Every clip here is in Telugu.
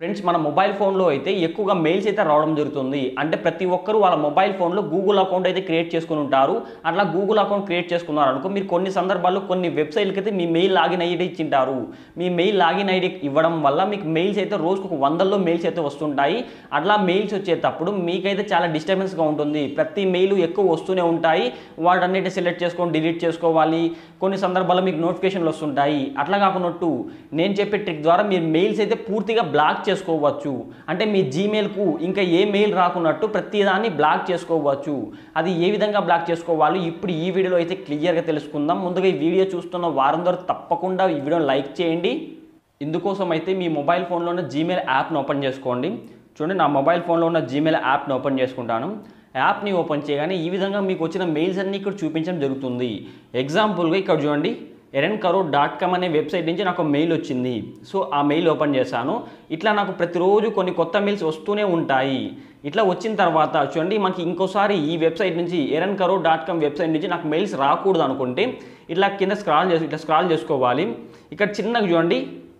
ఫ్రెండ్స్ మన మొబైల్ ఫోన్లో అయితే ఎక్కువగా మెయిల్స్ అయితే రావడం జరుగుతుంది అంటే ప్రతి ఒక్కరు వాళ్ళ మొబైల్ ఫోన్లో గూగుల్ అకౌంట్ అయితే క్రియేట్ చేసుకుని ఉంటారు అట్లా గూగుల్ అకౌంట్ క్రియేట్ చేసుకున్నారు అనుకో మీరు కొన్ని సందర్భాల్లో కొన్ని వెబ్సైట్లకి అయితే మీ మెయిల్ లాగిన్ ఐడి ఇచ్చింటారు మీ మెయిల్ లాగిన్ ఐడి ఇవ్వడం వల్ల మీకు మెయిల్స్ అయితే రోజుకు ఒక వందల్లో మెయిల్స్ అయితే వస్తుంటాయి అట్లా మెయిల్స్ వచ్చేటప్పుడు మీకైతే చాలా డిస్టర్బెన్స్గా ఉంటుంది ప్రతి మెయిల్ ఎక్కువ వస్తూనే ఉంటాయి వాటన్నిటి సెలెక్ట్ చేసుకొని డిలీట్ చేసుకోవాలి కొన్ని సందర్భాల్లో మీకు నోటిఫికేషన్లు వస్తుంటాయి అట్లా కాకున్నట్టు నేను చెప్పే ట్రిక్ ద్వారా మీరు మెయిల్స్ అయితే పూర్తిగా బ్లాక్ చేసుకోవచ్చు అంటే మీ జీమెయిల్కు ఇంకా ఏ మెయిల్ రాకున్నట్టు ప్రతిదాన్ని బ్లాక్ చేసుకోవచ్చు అది ఏ విధంగా బ్లాక్ చేసుకోవాలి ఇప్పుడు ఈ వీడియోలో అయితే క్లియర్గా తెలుసుకుందాం ముందుగా ఈ వీడియో చూస్తున్న వారందరూ తప్పకుండా ఈ వీడియోని లైక్ చేయండి ఇందుకోసం అయితే మీ మొబైల్ ఫోన్లో ఉన్న జీమెయిల్ యాప్ను ఓపెన్ చేసుకోండి చూడండి నా మొబైల్ ఫోన్లో ఉన్న జీమెయిల్ యాప్ని ఓపెన్ చేసుకుంటాను యాప్ని ఓపెన్ చేయగానే ఈ విధంగా మీకు వచ్చిన మెయిల్స్ అన్ని ఇక్కడ చూపించడం జరుగుతుంది ఎగ్జాంపుల్గా ఇక్కడ చూడండి ఎరన్ కరో డాట్ కామ్ అనే వెబ్సైట్ నుంచి నాకు మెయిల్ వచ్చింది సో ఆ మెయిల్ ఓపెన్ చేశాను ఇట్లా నాకు ప్రతిరోజు కొన్ని కొత్త మెయిల్స్ వస్తూనే ఉంటాయి ఇట్లా వచ్చిన తర్వాత చూడండి మనకి ఇంకోసారి ఈ వెబ్సైట్ నుంచి ఎరన్ కరో డాట్ కామ్ వెబ్సైట్ నుంచి నాకు మెయిల్స్ రాకూడదు అనుకుంటే ఇట్లా కింద స్క్రాల్ చేసి ఇట్లా స్క్రాల్ చేసుకోవాలి ఇక్కడ చిన్నగా చూడండి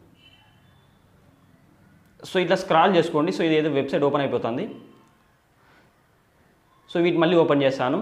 సో ఇట్లా స్క్రాల్ చేసుకోండి సో ఇది ఏదో వెబ్సైట్ ఓపెన్ అయిపోతుంది సో వీటి మళ్ళీ ఓపెన్ చేస్తాను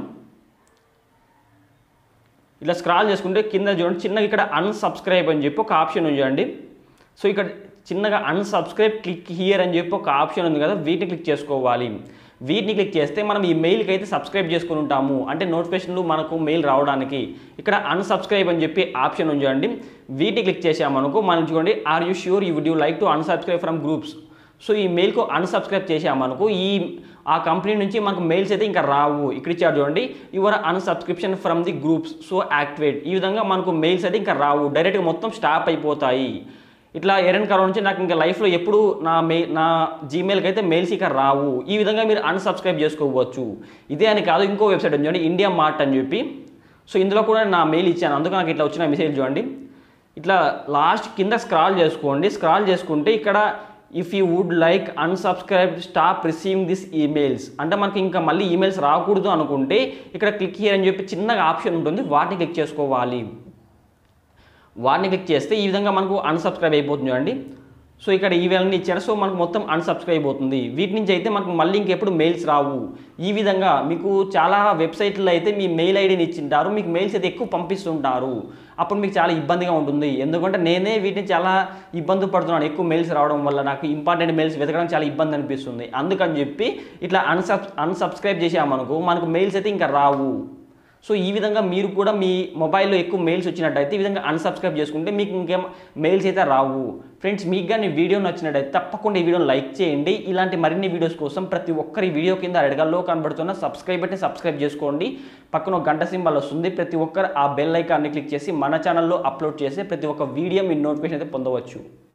ఇట్లా స్క్రాల్ చేసుకుంటే కింద చూడండి చిన్నగా ఇక్కడ అన్సబ్స్క్రైబ్ అని చెప్పి ఒక ఆప్షన్ ఉంది చూడండి సో ఇక్కడ చిన్నగా అన్సబ్స్క్రైబ్ క్లిక్ హియర్ అని చెప్పి ఒక ఆప్షన్ ఉంది కదా వీటిని క్లిక్ చేసుకోవాలి వీటిని క్లిక్ చేస్తే మనం ఈ మెయిల్కి అయితే సబ్స్క్రైబ్ చేసుకుని ఉంటాము అంటే నోటిఫికేషన్లు మనకు మెయిల్ రావడానికి ఇక్కడ అన్సబ్స్క్రైబ్ అని చెప్పి ఆప్షన్ ఉంది చూడండి వీటిని క్లిక్ చేసామనుకో మనం చూడండి are you sure you would you like to unsubscribe from groups so ఈ మెయిల్కు అన్సబ్స్క్రైబ్ చేసామనుకో ఈ ఆ కంపెనీ నుంచి మనకు మెయిల్స్ అయితే ఇంకా రావు ఇక్కడ ఇచ్చారు చూడండి your unsubscription from the groups so activate ఈ విధంగా మనకు మెయిల్స్ అయితే ఇంకా రావు డైరెక్ట్గా మొత్తం స్టాప్ అయిపోతాయి ఇట్లా ఎరన్ కరో నుంచి నాకు ఇంకా లైఫ్లో ఎప్పుడు నా మెయిల్ నా జీమెయిల్కి అయితే మెయిల్స్ ఇక రావు ఈ విధంగా మీరు అన్సబ్స్క్రైబ్ చేసుకోవచ్చు ఇదే అని కాదు ఇంకో వెబ్సైట్ ఉంది చూడండి ఇండియా మార్ట్ అని చెప్పి సో ఇందులో కూడా నా మెయిల్ ఇచ్చాను అందుకు నాకు ఇట్లా వచ్చిన మెసేజ్ చూడండి ఇట్లా లాస్ట్ కింద స్క్రాల్ చేసుకోండి స్క్రాల్ చేసుకుంటే ఇక్కడ if you would like unsubscribe stop receiving this emails అంటే మనకి ఇంకా మళ్ళీ ఈమెయిల్స్ రాకూడదు అనుకుంటే ఇక్కడ క్లిక్ హియర్ అని చెప్పి చిన్నగా ఆప్షన్ ఉంటుంది వాటిని క్లిక్ చేసుకోవాలి వాటిని క్లిక్ చేస్తే ఈ విధంగా మనకు అన్సబ్స్క్రైబ్ అయిపోతుంది చూడండి సో ఇక్కడ ఈవెల్ని ఇచ్చారు సో మనకు మొత్తం అన్సబ్స్క్రైబ్ అవుతుంది వీటి నుంచి అయితే మనకు మళ్ళీ ఇంకెప్పుడు మెయిల్స్ రావు ఈ విధంగా మీకు చాలా వెబ్సైట్లో అయితే మీ మెయిల్ ఐడిని ఇచ్చింటారు మీకు మెయిల్స్ అయితే ఎక్కువ పంపిస్తుంటారు అప్పుడు మీకు చాలా ఇబ్బందిగా ఉంటుంది ఎందుకంటే నేనే వీటిని చాలా ఇబ్బంది పడుతున్నాను ఎక్కువ మెయిల్స్ రావడం వల్ల నాకు ఇంపార్టెంట్ మెయిల్స్ వెతకడం చాలా ఇబ్బంది అనిపిస్తుంది అందుకని చెప్పి ఇట్లా అన్సబ్ అన్సబ్స్క్రైబ్ చేసామనుకో మనకు మెయిల్స్ అయితే ఇంకా రావు సో ఈ విధంగా మీరు కూడా మీ మొబైల్లో ఎక్కువ మెయిల్స్ వచ్చినట్టయితే ఈ విధంగా అన్సబ్స్క్రైబ్ చేసుకుంటే మీకు ఇంకేం మెయిల్స్ అయితే రావు ఫ్రెండ్స్ మీకు కానీ వీడియో నచ్చినట్టయితే తప్పకుండా ఈ వీడియోని లైక్ చేయండి ఇలాంటి మరిన్ని వీడియోస్ కోసం ప్రతి ఒక్కరి వీడియో కింద అడగల్లో కనబడుతున్న సబ్స్క్రైబ్ బట్టి సబ్స్క్రైబ్ చేసుకోండి పక్కన ఒక గంట సింబల్ వస్తుంది ప్రతి ఒక్కరు ఆ బెల్ ఐకాన్ని క్లిక్ చేసి మన ఛానల్లో అప్లోడ్ చేసి ప్రతి ఒక్క వీడియో మీ నోటిఫికేషన్ అయితే పొందవచ్చు